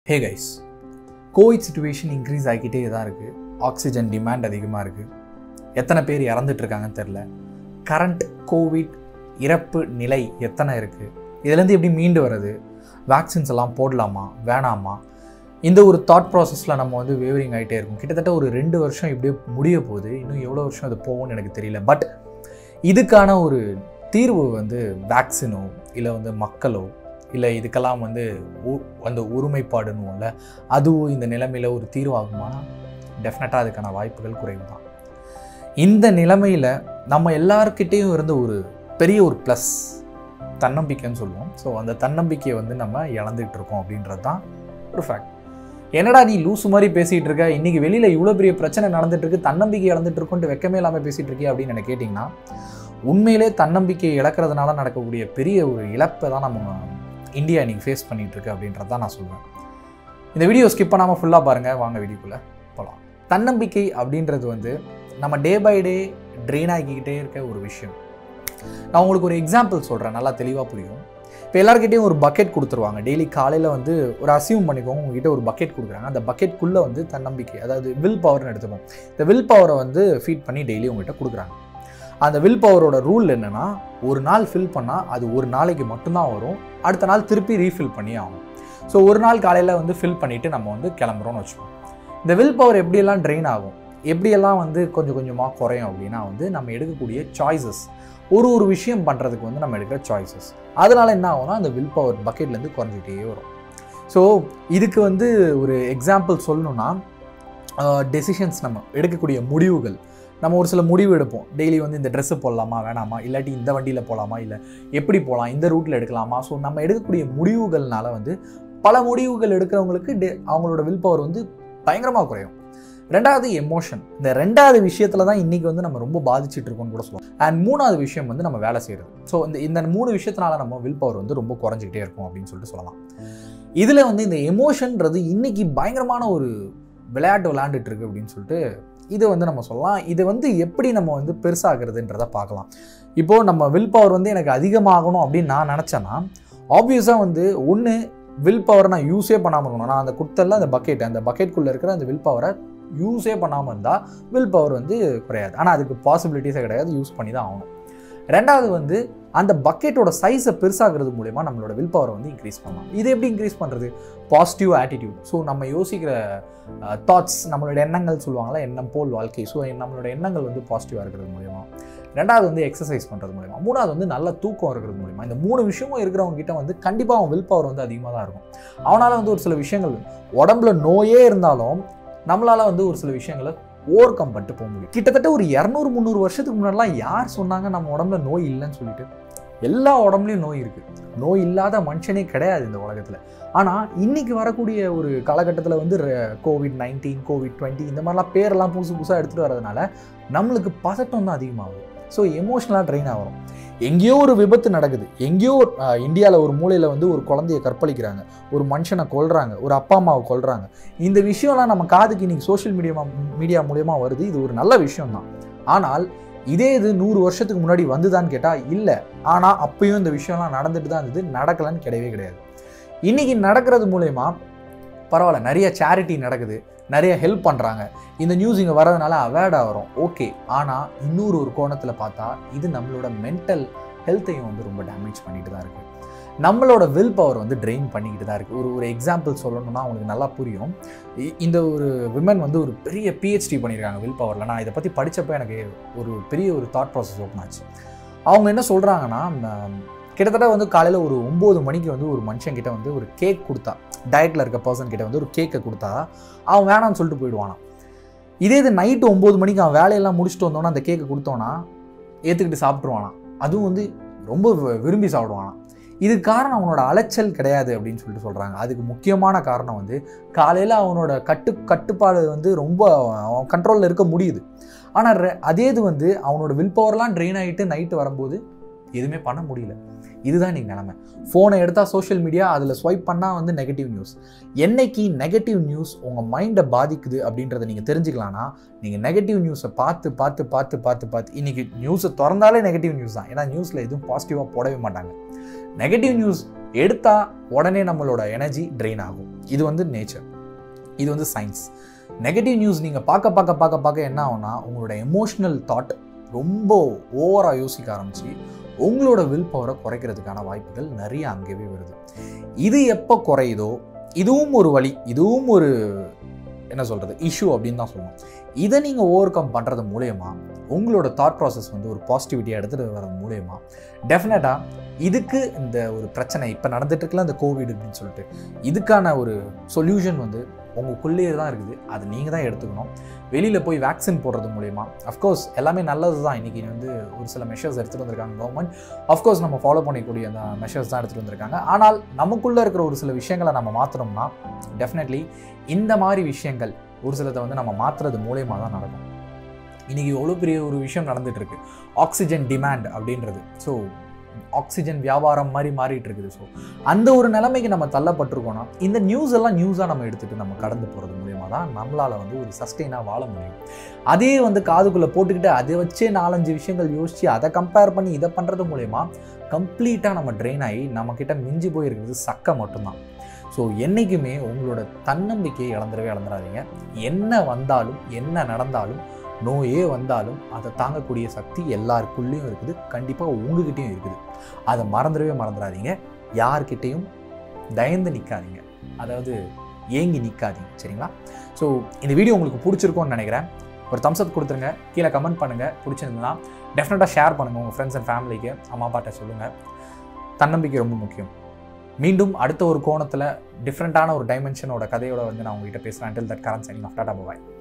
ஹே guys COVID situation increase ஆகிக்கிட்டே தான் இருக்குது ஆக்சிஜன் டிமாண்ட் அதிகமாக இருக்குது எத்தனை பேர் இறந்துட்டு இருக்காங்கன்னு தெரில கரண்ட் கோவிட் இறப்பு நிலை எத்தனை இருக்குது இதுலேருந்து எப்படி மீண்டு வர்றது வேக்சின்ஸ் எல்லாம் போடலாமா வேணாமா இந்த ஒரு தாட் ப்ராசஸில் நம்ம வந்து வேவரிங் ஆகிட்டே இருக்கும் கிட்டத்தட்ட ஒரு ரெண்டு வருஷம் இப்படியே முடிய போகுது இன்னும் எவ்வளோ வருஷம் அது போகும்னு எனக்கு தெரியல பட் இதுக்கான ஒரு தீர்வு வந்து வேக்சினோ இல்லை வந்து மக்களோ இல்லை இதுக்கெல்லாம் வந்து உ- அந்த ஒருமைப்பாடுன்னுவோம்ல அதுவும் இந்த நிலைமையில் ஒரு தீர்வாகுமானா டெஃபினட்டாக அதுக்கான வாய்ப்புகள் குறைவு தான் இந்த நிலைமையில் நம்ம எல்லாருக்கிட்டேயும் இருந்த ஒரு பெரிய ஒரு ப்ளஸ் தன்னம்பிக்கைன்னு சொல்லுவோம் ஸோ அந்த தன்னம்பிக்கையை வந்து நம்ம இழந்துகிட்டு இருக்கோம் அப்படின்றது தான் ஒரு ஃபேக்ட் என்னடா நீ லூசு மாதிரி பேசிகிட்டு இருக்க இன்றைக்கி வெளியில் இவ்வளோ பெரிய பிரச்சனை நடந்துட்டு இருக்கு தன்னம்பிக்கை இழந்துட்டு இருக்கோன்ட்டு வெக்கமே இல்லாமல் பேசிகிட்டு இருக்கிய அப்படின்னு எனக்கு கேட்டிங்கன்னா உண்மையிலே தன்னம்பிக்கையை இழக்கிறதுனால நடக்கக்கூடிய பெரிய ஒரு இழப்பை தான் நம்ம இந்தியா இன்னைக்கு ஃபேஸ் பண்ணிட்டு இருக்கு அப்படின்றது தான் நான் சொல்லுவேன் இந்த வீடியோ ஸ்கிப் பண்ணாமல் ஃபுல்லாக பாருங்கள் வாங்க வீடியோக்குள்ளே போகலாம் தன்னம்பிக்கை அப்படின்றது வந்து நம்ம டே பை டே ட்ரெயின் ஆகிக்கிட்டே இருக்க ஒரு விஷயம் நான் உங்களுக்கு ஒரு எக்ஸாம்பிள் சொல்கிறேன் நல்லா தெளிவாக புரியும் இப்போ எல்லாருக்கிட்டையும் ஒரு பக்கெட் கொடுத்துருவாங்க டெய்லி காலையில் வந்து ஒரு அசியூம் பண்ணிக்கோங்க உங்ககிட்ட ஒரு பக்கெட் கொடுக்குறாங்க அந்த பக்கெட்குள்ளே வந்து தன்னம்பிக்கை அதாவது வில் பவர்னு எடுத்துப்போம் இந்த வில் பவரை வந்து ஃபீட் பண்ணி டெய்லி உங்ககிட்ட கொடுக்குறாங்க அந்த வில் பவரோட ரூல் என்னென்னா ஒரு நாள் ஃபில் பண்ணால் அது ஒரு நாளைக்கு மட்டும்தான் வரும் அடுத்த நாள் திருப்பி ரீஃபில் பண்ணி ஆகும் ஸோ ஒரு நாள் காலையில் வந்து ஃபில் பண்ணிவிட்டு நம்ம வந்து கிளம்புறோம்னு வச்சுக்கோம் இந்த வில் பவர் எப்படியெல்லாம் ட்ரெயின் ஆகும் எப்படியெல்லாம் வந்து கொஞ்சம் கொஞ்சமாக குறையும் அப்படின்னா வந்து நம்ம எடுக்கக்கூடிய சாய்ஸஸ் ஒரு ஒரு விஷயம் பண்ணுறதுக்கு வந்து நம்ம எடுக்கிற சாய்ஸஸ் அதனால் என்ன ஆகும்னா அந்த வில் பவர் பக்கெட்லேருந்து குறைஞ்சிட்டே வரும் ஸோ இதுக்கு வந்து ஒரு எக்ஸாம்பிள் சொல்லணும்னா டெசிஷன்ஸ் நம்ம எடுக்கக்கூடிய முடிவுகள் நம்ம ஒரு சில முடிவு எடுப்போம் டெய்லி வந்து இந்த ட்ரெஸ்ஸு போடலாமா வேணாமா இல்லாட்டி இந்த வண்டியில் போகலாமா இல்லை எப்படி போகலாம் இந்த ரூட்டில் எடுக்கலாமா ஸோ நம்ம எடுக்கக்கூடிய முடிவுகள்னால வந்து பல முடிவுகள் எடுக்கிறவங்களுக்கு டே அவங்களோட வில் பவர் வந்து பயங்கரமாக குறையும் ரெண்டாவது எமோஷன் இந்த ரெண்டாவது விஷயத்தில் தான் இன்றைக்கி வந்து நம்ம ரொம்ப பாதிச்சுட்டு இருக்கோம்னு கூட சொல்லுவோம் அண்ட் மூணாவது விஷயம் வந்து நம்ம வேலை செய்கிறது ஸோ இந்த இந்த மூணு விஷயத்தினால நம்ம வில் பவர் வந்து ரொம்ப குறைஞ்சிக்கிட்டே இருக்கும் அப்படின்னு சொல்லிட்டு சொல்லலாம் இதில் வந்து இந்த எமோஷன்ன்றது இன்னைக்கு பயங்கரமான ஒரு விளையாட்டு விளையாண்டுட்டு இருக்கு அப்படின்னு சொல்லிட்டு இதை வந்து நம்ம சொல்லலாம் இது வந்து எப்படி நம்ம வந்து பெருசாகிறதுன்றத பார்க்கலாம் இப்போது நம்ம வில் பவர் வந்து எனக்கு அதிகமாகணும் அப்படின்னு நான் நினச்சேன்னா ஆப்வியஸாக வந்து ஒன்று வில் பவரை நான் யூஸே பண்ணாமல் இருக்கணும் நான் அந்த குத்தல்ல அந்த பக்கெட் அந்த பக்கெட்குள்ளே இருக்கிற அந்த வில் பவரை யூஸே பண்ணாமல் இருந்தால் வில் பவர் வந்து குறையாது ஆனால் அதுக்கு பாசிபிலிட்டிஸே கிடையாது யூஸ் பண்ணி தான் ஆகணும் ரெண்டாவது வந்து அந்த பக்கெட்டோட சைஸை பெருசாகிறது மூலயமா நம்மளோட வில் பவரை வந்து இன்க்ரீஸ் பண்ணலாம் இது எப்படி இன்க்ரீஸ் பண்ணுறது பாசிட்டிவ் ஆட்டிடியூட் ஸோ நம்ம யோசிக்கிற தாட்ஸ் நம்மளோட எண்ணங்கள் சொல்லுவாங்களா எண்ணம் போல் வாழ்க்கை ஸோ நம்மளோட எண்ணங்கள் வந்து பாசிட்டிவாக இருக்கிறது மூலயமா ரெண்டாவது வந்து எக்ஸசைஸ் பண்ணுறது மூலயமா மூணாவது வந்து நல்ல தூக்கம் இருக்கிறது மூலயமா இந்த மூணு விஷயமும் இருக்கிறவங்க கிட்ட வந்து கண்டிப்பாக அவன் வில் பவர் வந்து அதிகமாக தான் இருக்கும் அவனால் வந்து ஒரு சில விஷயங்கள் உடம்புல நோயே இருந்தாலும் நம்மளால் வந்து ஒரு சில விஷயங்களை ஓவர் கம் பண்ணிட்டு போக முடியும் கிட்டத்தட்ட ஒரு இரநூறு முந்நூறு வருஷத்துக்கு முன்னாடிலாம் யார் சொன்னாங்க நம்ம உடம்புல நோய் இல்லைன்னு சொல்லிட்டு எல்லா உடம்புலையும் நோய் இருக்குது நோய் இல்லாத மனுஷனே கிடையாது இந்த உலகத்தில் ஆனால் இன்னைக்கு வரக்கூடிய ஒரு காலகட்டத்தில் வந்து கோவிட் நைன்டீன் கோவிட் டுவெண்ட்டி இந்த மாதிரிலாம் பேரெல்லாம் புதுசு புதுசாக எடுத்துகிட்டு வரதுனால நம்மளுக்கு பதட்டம் தான் அதிகமாகும் ஸோ எமோஷ்னலாக ட்ரெயின் ஆகிறோம் எங்கேயோ ஒரு விபத்து நடக்குது எங்கேயோ இந்தியாவில் ஒரு மூலையில் வந்து ஒரு குழந்தைய கற்பழிக்கிறாங்க ஒரு மனுஷனை கொல்றாங்க ஒரு அப்பா அம்மாவை கொல்றாங்க இந்த விஷயம்லாம் நம்ம காதுக்கு இன்னைக்கு சோஷியல் மீடியா மீடியா மூலயமா வருது இது ஒரு நல்ல விஷயம் தான் ஆனால் இதே இது நூறு வருஷத்துக்கு முன்னாடி வந்துதான்னு கேட்டால் இல்லை ஆனால் அப்பயும் இந்த விஷயம்லாம் நடந்துட்டு தான் இருந்தது நடக்கலைன்னு கிடையவே கிடையாது இன்னைக்கு நடக்கிறது மூலயமா பரவாயில்ல நிறைய சேரிட்டி நடக்குது நிறைய ஹெல்ப் பண்ணுறாங்க இந்த நியூஸ் இங்கே வரதுனால அவேர்டாக வரும் ஓகே ஆனால் இன்னொரு ஒரு கோணத்தில் பார்த்தா இது நம்மளோட மென்டல் ஹெல்த்தையும் வந்து ரொம்ப டேமேஜ் பண்ணிட்டு தான் இருக்குது நம்மளோட வில் பவர் வந்து ட்ரெயின் பண்ணிக்கிட்டு தான் இருக்குது ஒரு ஒரு எக்ஸாம்பிள் சொல்லணும்னா உங்களுக்கு நல்லா புரியும் இ- இந்த ஒரு விமன் வந்து ஒரு பெரிய பிஹெச்டி பண்ணியிருக்காங்க வில் பவரில் நான் இதை பற்றி படித்தப்போ எனக்கு ஒரு பெரிய ஒரு தாட் ப்ராசஸ் ஓப்பன் ஆச்சு அவங்க என்ன சொல்கிறாங்கன்னா கிட்டத்தட்ட வந்து காலையில் ஒரு ஒம்பது மணிக்கு வந்து ஒரு மனுஷன்கிட்ட வந்து ஒரு கேக் கொடுத்தா டயட்டில் இருக்க பர்சன் கிட்ட வந்து ஒரு கேக்கை கொடுத்தா அவன் வேணாம்னு சொல்லிட்டு போயிடுவானா இதே இது நைட்டு ஒம்பது மணிக்கு அவன் வேலையெல்லாம் முடிச்சுட்டு வந்தோன்னா அந்த கேக்கை கொடுத்தோன்னா ஏற்றுக்கிட்டு சாப்பிட்ருவானா அதுவும் வந்து ரொம்ப வி- விரும்பி சாப்பிடுவானா இது காரணம் அவனோட அலைச்சல் கிடையாது அப்படின்னு சொல்லிட்டு சொல்கிறாங்க அதுக்கு முக்கியமான காரணம் வந்து காலையில் அவனோட கட்டு கட்டுப்பாடு வந்து ரொம்ப அவன் கண்ட்ரோலில் இருக்க முடியுது ஆனால் அதே இது வந்து அவனோட வில் பவர்லாம் ட்ரெயின் ஆகிட்டு நைட்டு வரும்போது எதுவுமே பண்ண முடியல இதுதான் நீங்கள் நிலமை ஃபோனை எடுத்தால் சோஷியல் மீடியா அதில் ஸ்வைப் பண்ணால் வந்து நெகட்டிவ் நியூஸ் என்னைக்கு நெகட்டிவ் நியூஸ் உங்கள் மைண்டை பாதிக்குது அப்படின்றத நீங்கள் தெரிஞ்சுக்கலாம்னா நீங்கள் நெகட்டிவ் நியூஸை பார்த்து பார்த்து பார்த்து பார்த்து பார்த்து இன்றைக்கி நியூஸை திறந்தாலே நெகட்டிவ் நியூஸ் தான் ஏன்னா நியூஸில் எதுவும் பாசிட்டிவாக போடவே மாட்டாங்க நெகட்டிவ் நியூஸ் எடுத்தால் உடனே நம்மளோட எனர்ஜி ட்ரெயின் ஆகும் இது வந்து நேச்சர் இது வந்து சயின்ஸ் நெகட்டிவ் நியூஸ் நீங்கள் பார்க்க பார்க்க பார்க்க பார்க்க என்ன ஆகும்னா உங்களோட எமோஷ்னல் தாட் ரொம்ப ஓவராக யோசிக்க ஆரம்பிச்சு உங்களோட வில் பவரை குறைக்கிறதுக்கான வாய்ப்புகள் நிறைய அங்கேயே வருது இது எப்போ குறையுதோ இதுவும் ஒரு வழி இதுவும் ஒரு என்ன சொல்கிறது இஷ்யூ அப்படின்னு தான் சொல்லணும் இதை நீங்கள் ஓவர் கம் பண்ணுறது மூலயமா உங்களோட தாட் ப்ராசஸ் வந்து ஒரு பாசிட்டிவிட்டியாக எடுத்துகிட்டு வர்றது மூலயமா டெஃபினட்டாக இதுக்கு இந்த ஒரு பிரச்சனை இப்போ நடந்துட்டு இருக்கல இந்த கோவிட் அப்படின்னு சொல்லிட்டு இதுக்கான ஒரு சொல்யூஷன் வந்து உங்களுக்குள்ளேயே தான் இருக்குது அது நீங்கள் தான் எடுத்துக்கணும் வெளியில் போய் வேக்சின் போடுறது மூலயமா அஃப்கோர்ஸ் எல்லாமே நல்லது தான் இன்றைக்கி வந்து ஒரு சில மெஷர்ஸ் எடுத்துகிட்டு வந்திருக்காங்க கவர்மெண்ட் அஃப்கோர்ஸ் நம்ம ஃபாலோ பண்ணக்கூடிய அந்த மெஷர்ஸ் தான் எடுத்துகிட்டு வந்திருக்காங்க ஆனால் நமக்குள்ளே இருக்கிற ஒரு சில விஷயங்களை நம்ம மாற்றணும்னா டெஃபினெட்லி இந்த மாதிரி விஷயங்கள் ஒரு சிலதை வந்து நம்ம மாற்றுறது மூலயமா தான் நடக்கும் இன்றைக்கி எவ்வளோ பெரிய ஒரு விஷயம் நடந்துட்டு இருக்கு ஆக்சிஜன் டிமாண்ட் அப்படின்றது ஸோ ஆக்சிஜன் வியாபாரம் மாதிரி மாறிட்டு இருக்குது ஸோ அந்த ஒரு நிலைமைக்கு நம்ம தள்ளப்பட்டிருக்கோம்னா இந்த நியூஸ் எல்லாம் நியூஸாக நம்ம எடுத்துகிட்டு நம்ம கடந்து போகிறது மூலயமா தான் நம்மளால் வந்து ஒரு சஸ்டெயினாக வாழ முடியும் அதே வந்து காதுக்குள்ளே போட்டுக்கிட்டு அதை வச்சே நாலஞ்சு விஷயங்கள் யோசித்து அதை கம்பேர் பண்ணி இதை பண்ணுறது மூலயமா கம்ப்ளீட்டாக நம்ம ட்ரெயின் ஆகி நம்மக்கிட்ட மிஞ்சி போயிருக்கிறது சக்கை மட்டும்தான் ஸோ என்றைக்குமே உங்களோட தன்னம்பிக்கையை இழந்துடவே இழந்துடாதீங்க என்ன வந்தாலும் என்ன நடந்தாலும் நோயே வந்தாலும் அதை தாங்கக்கூடிய சக்தி எல்லாருக்குள்ளேயும் இருக்குது கண்டிப்பாக உங்ககிட்டயும் இருக்குது அதை மறந்துடவே மறந்துடாதீங்க யார்கிட்டேயும் தயந்து நிற்காதீங்க அதாவது ஏங்கி நிற்காதீங்க சரிங்களா ஸோ இந்த வீடியோ உங்களுக்கு பிடிச்சிருக்கோன்னு நினைக்கிறேன் ஒரு தம்ஸ் அப் கொடுத்துருங்க கீழே கமெண்ட் பண்ணுங்கள் பிடிச்சிருந்ததுன்னா டெஃபினட்டாக ஷேர் பண்ணுங்கள் உங்கள் ஃப்ரெண்ட்ஸ் அண்ட் ஃபேமிலிக்கு அம்மா அப்பாட்ட சொல்லுங்கள் தன்னம்பிக்கை ரொம்ப முக்கியம் மீண்டும் அடுத்த ஒரு கோணத்தில் டிஃப்ரெண்ட்டான ஒரு டைமென்ஷனோட கதையோட வந்து நான் உங்ககிட்ட பேசுகிறேன் until that current signing of Tata bye